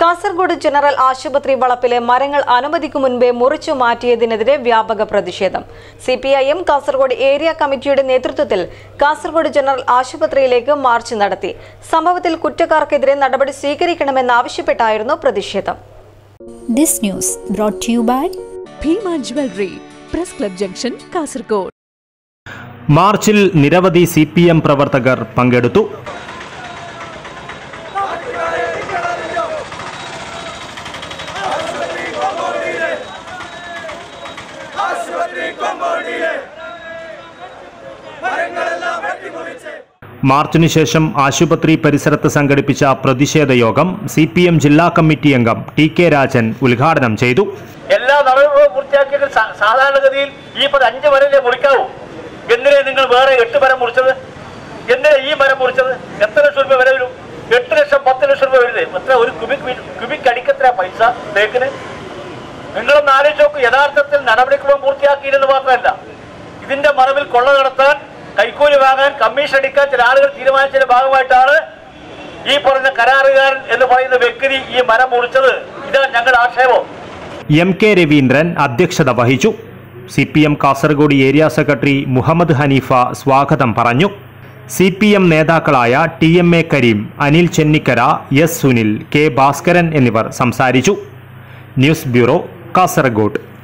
Kasaragod general ആശുപത്രി വളപ്പിലെ മരങ്ങൾ അനുമതിക്കു മുൻപേ മുറിച്ചു മാറ്റിയതിനെതിരെ വ്യാപക പ്രതിഷേധം C P I M Kasaragod area കമ്മിറ്റിയുടെ നേതൃത്വത്തിൽ കാസർഗോഡ് ജനറൽ ആശുപത്രിയിലേക്ക് മാർച്ച് നടത്തി സംഭവത്തിൽ കുറ്റക്കാർക്കെതിരെ നടപടി സ്വീകരിക്കണമെന്നാവശ്യപ്പെട്ടായിരുന്നു പ്രതിഷേധം This news brought to you by Bhima jewellery press club junction Kasaragod മാർച്ചിൽ നിരവധി സി പി എം പ്രവർത്തകർ പങ്കെടുത്തു മാർച്ചിന് ശേഷം ആശുപത്രി പരിസരത്ത് സംഘടിപ്പിച്ച പ്രതിഷേധ യോഗം സി പി എം ജില്ലാ കമ്മിറ്റി അംഗം ടി കെ രാജൻ ഉദ്ഘാടനം ചെയ്തു എല്ലാ നടപടികളും പൂർത്തിയാക്കിയെങ്കിൽ സാ- സാധാരണഗതിയിൽ ഈ പത് അഞ്ച് മരല്ലേ മുറിക്കാവൂ എന്തിനാ നിങ്ങൾ വേറെ എട്ട് മരം മുറിച്ചത് എന്തിനാ ഈ മരം മുറിച്ചത് എത്ര ലക്ഷം രൂപ വില വരും എട്ട് ലക്ഷം പത്ത് ലക്ഷം രൂപ വരുന്നത് എത്ര ഒരു കുബിക് മീ- കുബിക് അടിക്കത്ര പൈസ തേക്കിന് നിങ്ങളൊന്ന് ആലോചിച്ച് നോക്കൂ യഥാർത്ഥത്തിൽ നടപടിക്രമം പൂർത്തിയാക്കിയില്ലെന്ന് മാത്രമല്ല ഇതിന്റെ മറവിൽ കൊള്ള നടത്താൻ കൈക്കൂലി വാങ്ങാൻ കമ്മീഷൻ അടിക്കാൻ ചില ആളുകൾ തീരുമാനിച്ചതിന്റെ ഭാഗമായിട്ടാണ് ഈ പറഞ്ഞ കരാറുകാരൻ എന്ന് പറയുന്ന വ്യക്തി ഈ മരം മുറിച്ചത് ഇതാണ് ഞങ്ങളുടെ ആക്ഷേപം എം കെ രവീന്ദ്രൻ അധ്യക്ഷത വഹിച്ചു C P M Kasaragod area secretary Muhammad Haneefa സ്വാഗതം പറഞ്ഞു സി പി എം നേതാക്കളായ T M A Kareem Anil Chennikkara S Sunil K Bhaskaran എന്നിവർ സംസാരിച്ചു ന്യൂസ് ബ്യൂറോ കാസർഗോഡ്